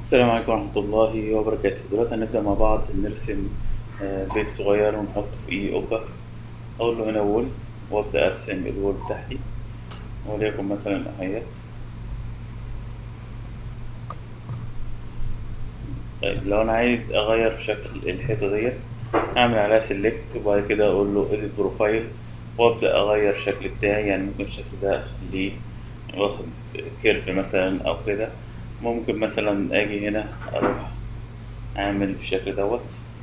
السلام عليكم ورحمة الله وبركاته دلوقتي هنبدأ مع بعض نرسم آه، بيت صغير ونحط فيه قبة أقول له هنا وول وأبدأ أرسم الوول بتاعتي وليكن مثلا أهيت طيب لو أنا عايز أغير في شكل الحيطة ديت أعمل عليها سيلكت وبعد كده أقول له إيديت بروفايل وأبدأ أغير الشكل بتاعي يعني ممكن الشكل ده أخليه واخد كيرف مثلا أو كده ممكن مثلا أجي هنا أروح أعمل بالشكل دوت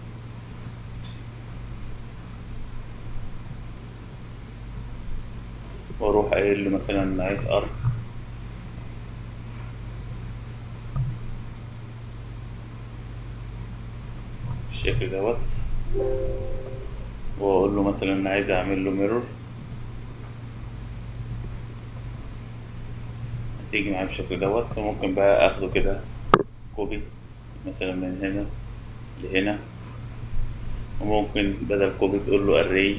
وأروح قايل له مثلا عايز أرك بالشكل دوت وأقول له مثلا عايز أعمل له ميرور تيجي معايا بالشكل دوت وممكن بقى اخده كده كوبي مثلا من هنا لهنا وممكن بدل كوبي تقول له array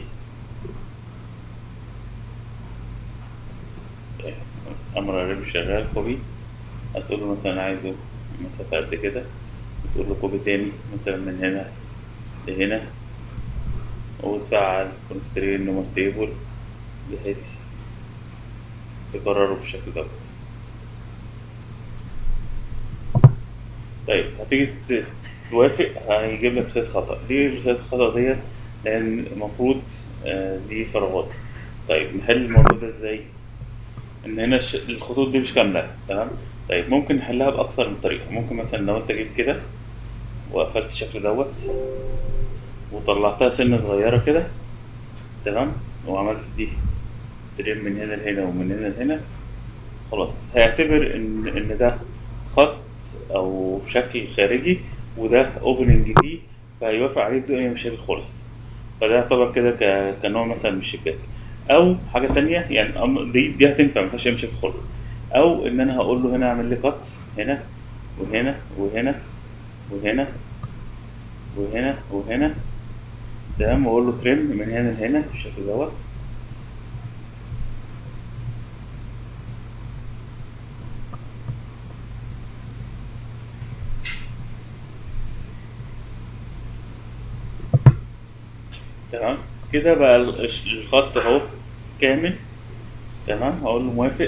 امر array مش شغال كوبي هتقول له مثلا عايزه مسافة قد كده وتقول له كوبي تاني مثلا من هنا لهنا وتفعل constrain نمط table بحيث تكرره بالشكل دوت طيب هتيجي ت- توافق هيجيب لك رسالة خطأ ليه رسالة الخطأ ديت لأن المفروض آه، دي فراغات طيب نحل الموضوع ده ازاي ان هنا الش- الخطوط دي مش كاملة تمام طيب ممكن نحلها بأكثر من طريقة ممكن مثلا لو انت جيت كده وقفلت الشكل دوت وطلعتها سنة صغيرة كده تمام وعملت دي تريم من هنا لهنا ومن هنا لهنا خلاص هيعتبر ان ان ده خط او شكل خارجي وده اوبننج فيه فهيوافق عليه بدون اي مشاكل خالص فده يعتبر كده ك- كنوع مثلا من الشباك او حاجه تانية يعني أم- دي دي هتنفع مفيهاش اي مشاكل خالص او ان انا هقول له هنا اعمل لي قط هنا وهنا وهنا وهنا وهنا وهنا تمام واقول له تريم من هنا لهنا بالشكل دوت تمام كده بقى ال- الش- الخط اهو كامل تمام هقول له موافق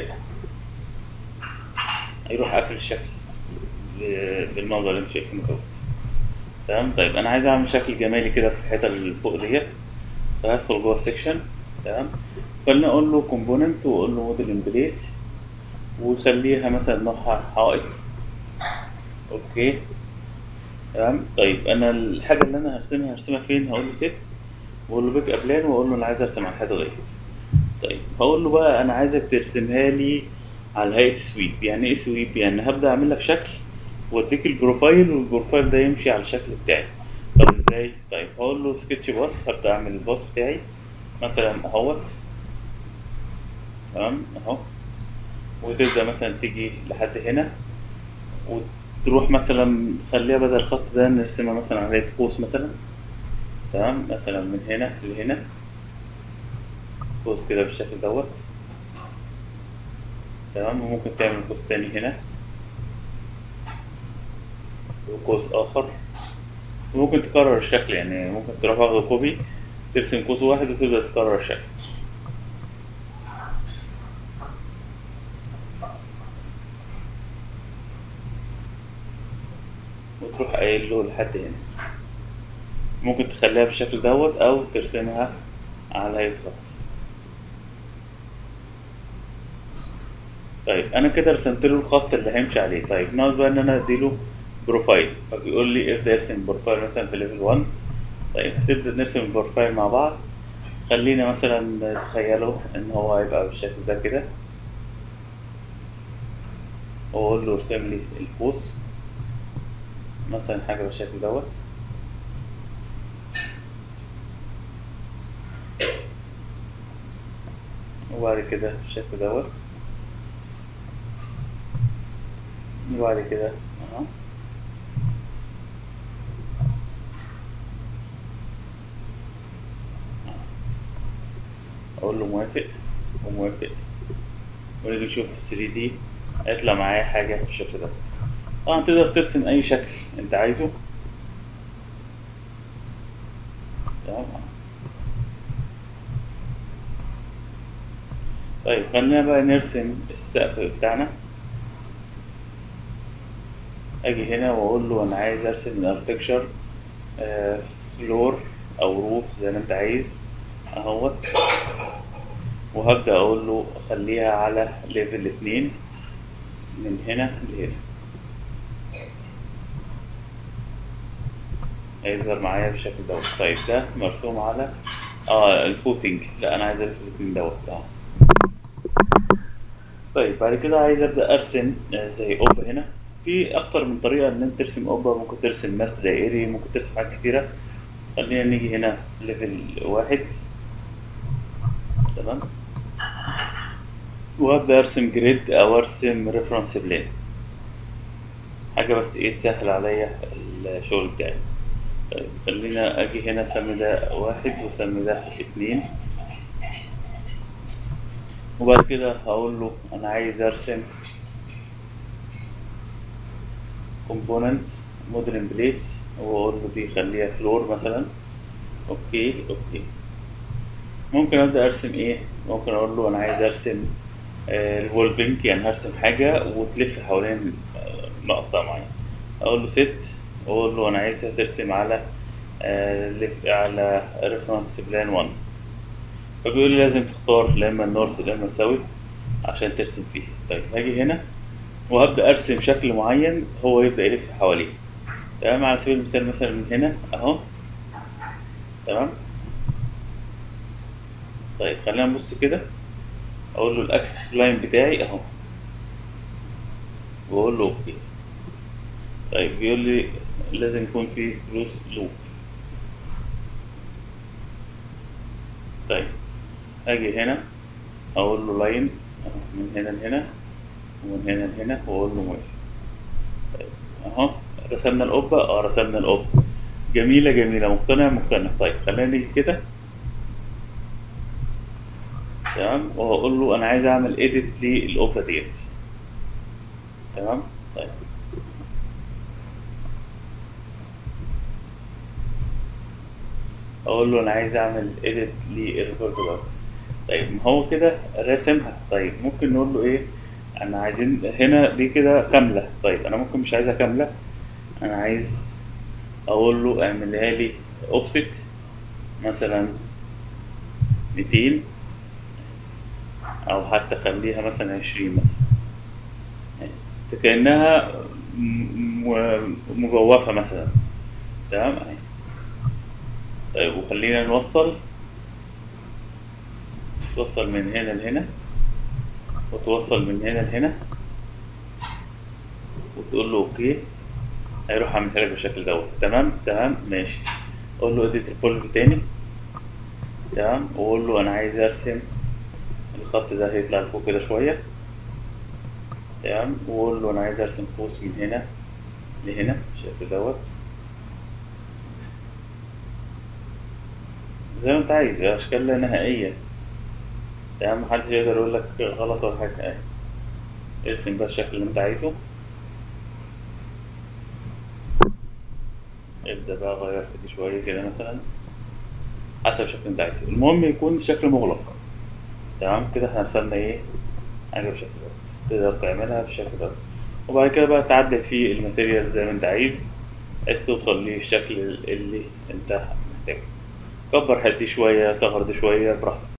هيروح قافل الشكل ب- بالمنظر اللي انتوا شايفينه دوت تمام طيب انا عايز اعمل شكل جمالي كده في الحته اللي فوق ديت فهدخل جوه السكشن تمام خليني اقول له كومبوننت واقول له موديل ان بليس وخليها مثلا نوعها حائط اوكي تمام طيب انا الحاجه اللي انا هرسمها هرسمها فين هقول له سيت واقول له بيك ابلان واقول له انا عايز ارسم على الحيطه ديت طيب هقول له بقى انا عايزك ترسمها لي على هيئه سويب يعني ايه سويب يعني هبدا اعمل لك شكل واديك البروفايل والبروفايل ده يمشي على الشكل بتاعي طب ازاي طيب هقول له سكتش باص هبدا اعمل الباص بتاعي مثلا اهوت تمام اهو وتبدا مثلا تيجي لحد هنا وتروح مثلا خليها بدل الخط ده نرسمها مثلا على هيئه قوس مثلا تمام مثلا من هنا لهنا قوس كده بالشكل دوت تمام وممكن تعمل قوس تاني هنا وقوس آخر وممكن تكرر الشكل يعني ممكن تروح واخده كوبي ترسم قوس واحد وتبدأ تكرر الشكل وتروح قايل له لحد هنا ممكن تخليها بالشكل دوت أو ترسمها على هيئة خط طيب انا كده رسمت له الخط اللي هيمشي عليه طيب ناقص بقى ان انا اديله بروفايل فبيقول لي ابدا ارسم بروفايل مثلا في ليفل 1 طيب هتبدا نرسم البروفايل مع بعض خلينا مثلا تخيلوا ان هو هيبقى بالشكل ده كده واقول له ارسم لي القوس مثلا حاجه بالشكل دوت وبعد كده بالشكل دوت وبعد كده اهو اقول له موافق وموافق ونيجي نشوف في 3 دي هيطلع معايا حاجة بالشكل ده طبعا تقدر ترسم اي شكل انت عايزه تمام طيب خلينا بقى نرسم السقف بتاعنا اجي هنا واقول له انا عايز ارسم الاركتكشر فلور او روف زي ما انت عايز اهوت وهبدأ اقول له خليها على ليفل اتنين من هنا لهنا هيظهر معايا بالشكل دوت طيب ده مرسوم على اه الفوتنج لا انا عايز الف الاتنين دوت اه طيب بعد كده عايز ابدا ارسم آه، زي قبه هنا في اكتر من طريقه ان انت ترسم قبه ممكن ترسم ماس دائري ممكن ترسم حاجات كتيره خلينا نيجي هنا ليفل واحد تمام وابدا ارسم جريد او ارسم ريفرنس بلان حاجه بس ايه تسهل عليا الشغل بتاعي طيب خلينا اجي هنا اسمي ده واحد واسمي ده اتنين وبعد كده هقول له انا عايز ارسم كومبوننت موديل بليس واقول له دي خليها فلور مثلا اوكي اوكي ممكن ابدا ارسم ايه ممكن اقول له انا عايز ارسم الفولفنج يعني هرسم حاجه وتلف حوالين آه، نقطه معينه اقول له ست واقول له انا عايزها ترسم على آه، لف- على ريفرنس بلان 1 فبيقول لي لازم تختار لا اما النورث لا اما الساوث عشان ترسم فيه طيب هاجي هنا وهبدا ارسم شكل معين هو يبدا يلف حواليه تمام على سبيل المثال مثلا من هنا اهو تمام طيب خلينا نبص كده اقول له الاكسس لاين بتاعي اهو واقول له اوكي طيب بيقول لي لازم يكون في كلوز لوب طيب اجي هنا اقول له لاين من هنا لهنا ومن هنا لهنا واقول له موافق طيب اهو رسمنا القبه اه رسمنا القبه جميله جميله مقتنع مقتنع طيب خلينا نيجي كده تمام وهقول له انا عايز اعمل اديت للقبه ديت تمام طيب اقول له انا عايز اعمل اديت للريبورت دوت طيب ما هو كده راسمها طيب ممكن نقول له ايه انا عايزين هنا دي كده كامله طيب انا ممكن مش عايزها كامله انا عايز اقول له اعملها لي اوفست مثلا 200 او حتى خليها مثلا 20 مثلا كأنها م- م- مجوفة مثلا تمام اهي طيب وخلينا نوصل توصل من هنا لهنا وتوصل من هنا لهنا وتقول له اوكي هيروح عاملها لك بالشكل دوت تمام تمام ماشي قول له اديت الفولف تاني تمام وقول له انا عايز ارسم الخط ده هيطلع لفوق كده شويه تمام وقول له انا عايز ارسم قوس من هنا لهنا بالشكل دوت زي ما انت عايز اشكال لا نهائيه تمام محدش يقدر يقول لك غلط ولا حاجه اهي ارسم بقى الشكل اللي انت عايزه ابدا بقى غير في دي شويه كده مثلا حسب الشكل اللي انت عايزه المهم يكون الشكل مغلق تمام كده احنا رسمنا ايه حاجه بالشكل دوت تقدر تعملها بالشكل دوت وبعد كده بقى تعدل في الماتيريال زي ما انت عايز عايز توصل للشكل اللي انت محتاجه كبر حد دي شويه صغر دي شويه براحتك